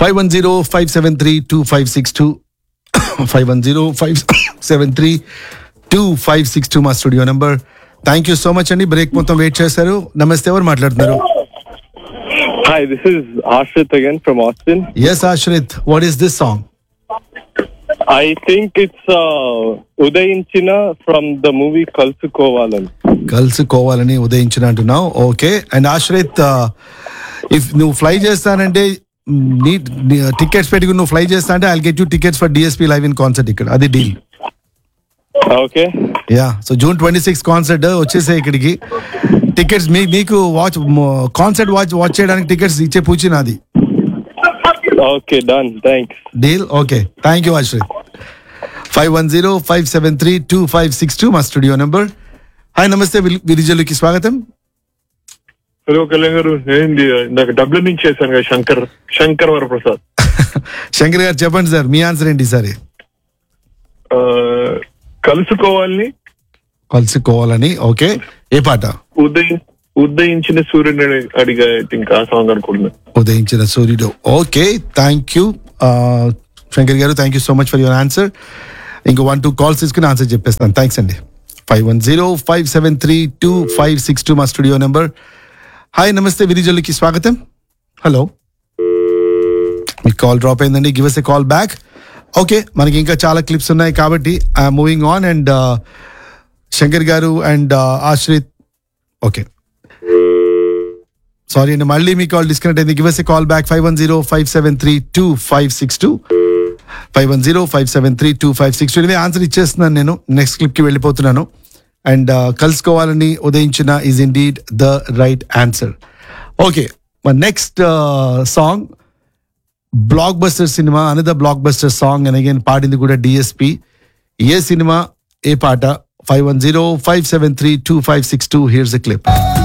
Five one zero five seven three two five six two five one zero five seven three two five six two మా studio number thank you so much అండి break మొత్తం wait చేశారు నమస్తే ఎవరు మాట్లాడుతున్నారు Hi, this is Ashrit again from Austin. Yes Ashrit what is this song I think it's uh, Udayinchina from the movie Kalsukovalan. కలుసుకోవాలని ఉదయించిన అంటున్నావు ఓకే అండ్ ఆశ్రిత్ ఇఫ్ నువ్వు ఫ్లై చేస్తానంటే మ్, నీ టికెట్స్ పెట్టుకుని నువ్వు ఫ్లై చేస్తా అంటే I get you tickets for DSP live in concert ఇక్కడ అది deal Okay. Yeah so June twenty six concert వచ్చేసే ఇక్కడికి టికెట్స్ మీ మీకు వాచ్ కాన్సర్ట్ వాచ్ వాచ్ చేయడానికి టికెట్స్ ఇచ్చే పూచి నాది Okay, done. Thanks. Deal okay thank you Ashrit five one zero five seven three two five six two మా studio number hi నమస్తే విల్- విరిజలుకి స్వాగతం హలో కళ్యాణ్ గారు ఏంది ఇందాక డబ్ల్యూ నుంచి చేశాను కదా శంకర్ శంకర్ వరప్రసాద్ శంకర్ గారు చెప్పండి సార్ మీ ఆన్సర్ ఏంటి ఈసారి ఆ, కలుసుకోవాలని కలుసుకోవాలని ఓకే ఏ పాట ఉదయం ఉదయించిన సూర్యుని అడి- అడిగా ఇంకా ఆ సాంగ్ అనుకుంటున్నా ఉదయించిన సూర్యుడు okay thank you Shankar garu thank you so much for your answer ఇంకో వన్ టూ కాల్స్ తీసుకుని ఆన్సర్ చెప్పేస్తాను థ్యాంక్స్ అండి five one zero five seven three two five six two మా స్టూడియో నెంబర్ హాయ్ నమస్తే విరిజల్లుకి స్వాగతం హలో మీ కాల్ డ్రాప్ అయిందండి give us a call back okay మనకి ఇంకా చాలా క్లిప్స్ ఉన్నాయి కాబట్టి మూవింగ్ ఆన్ అండ్ శంకర్ గారు అండ్ ఆశ్రిత్ ఓకే సారీ అండి మళ్ళీ మీ కాల్ డిస్కనెక్ట్ అయింది give us a call back five one zero five seven three two five six two five one zero five seven three two five six two ఇదే answer ఇచ్చేస్తున్నాను నేను next క్లిప్కి వెళ్ళిపోతున్నాను and కలుసుకోవాలని ఉదయించిన is indeed the right answer okay మన next song blockbuster cinema another blockbuster song and again పాడింది కూడా డిఎస్పి ఏ సినిమా ఏ పాట five one zero five seven three two five six two here's a clip